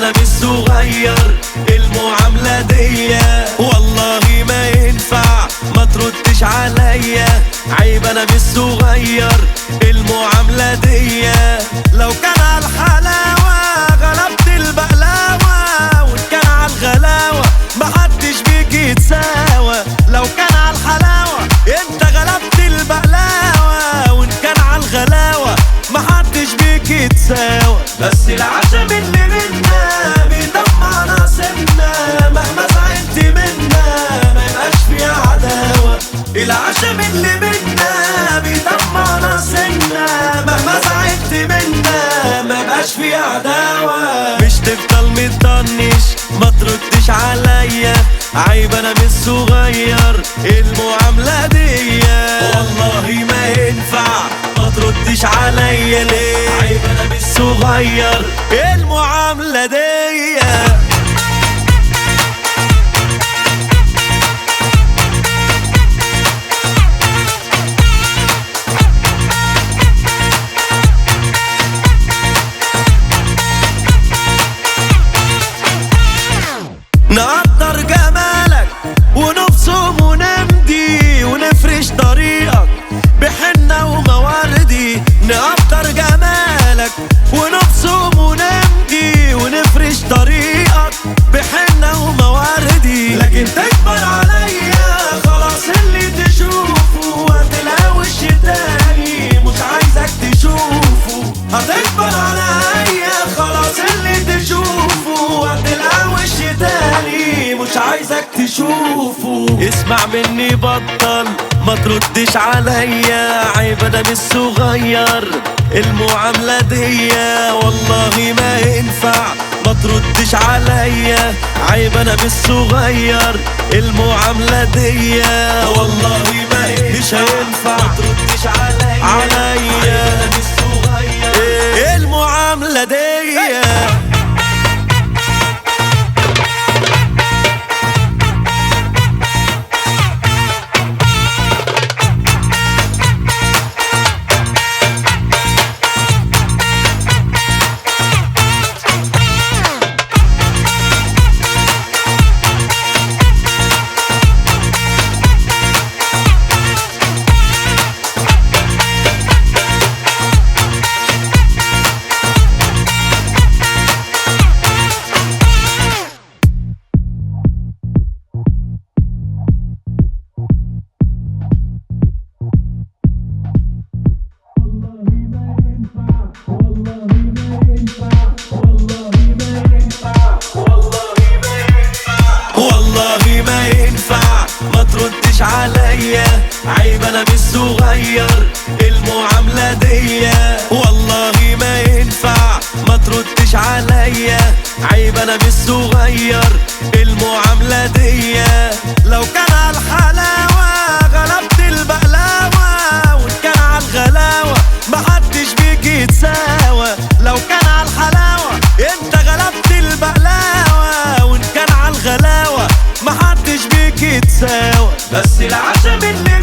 انا مش صغير المعاملة دي والله ما ينفع ما تردش عليا عيب انا مش صغير المعاملة دي لو كان على الحلاوة غلبت البقلاوة وان كان على الغلاوة محدش بيك يتساوى لو كان على الحلاوة انت غلبت البقلاوة وان كان على الغلاوة محدش بيك يتساوى بس العشم اللي منا بيدمع ناصرنا مهما زعلت منا ما يبقاش في عداوة العشم اللي منا بيدمع ناصرنا مهما زعلت منا ما يبقاش في عداوة مش تفضل مطنش ما تردش عليا عيب انا مش صغير المعاملة دي والله ما ينفع ما تردش عليا ليه عيب انا مش صغير المعاملة دي نقدر جمالك ونبصم ونمضي ونفرش طريقك بحنة ومواردي نقدر جمالك ونبصم ونمضي ونفرش طريقك بحنة ومواردي لكن تكبر عليا خلاص اللي تشوفه هتلاقي وش تاني مش عايزك تشوفه هتكبر عليا خلاص اللي تشوفه هتلاقي وش تاني مش عايزك تشوفه اسمع مني بطل ما تردش عليا عيب انا مش صغير المعاملة دي والله ما ينفع ما تردش عليا عيب انا مش صغير المعاملة دي والله ما ينفع مش هينفع ما تردش عليا عليا انا مش صغير إيه المعاملة دي والله ما ينفع ما تردش عليا عيب انا مش صغير المعاملة دي والله ما ينفع ما تردش عليا عيب انا مش صغير المعاملة دي لو كان على الحلاوة غلبت البقلاوة وان كان على الغلاوة محدش بيك يتساوى لو كان على الحلاوة انت غلبت البقلاوة وان كان على الغلاوة محدش بيك يتساوى بس العشم اللي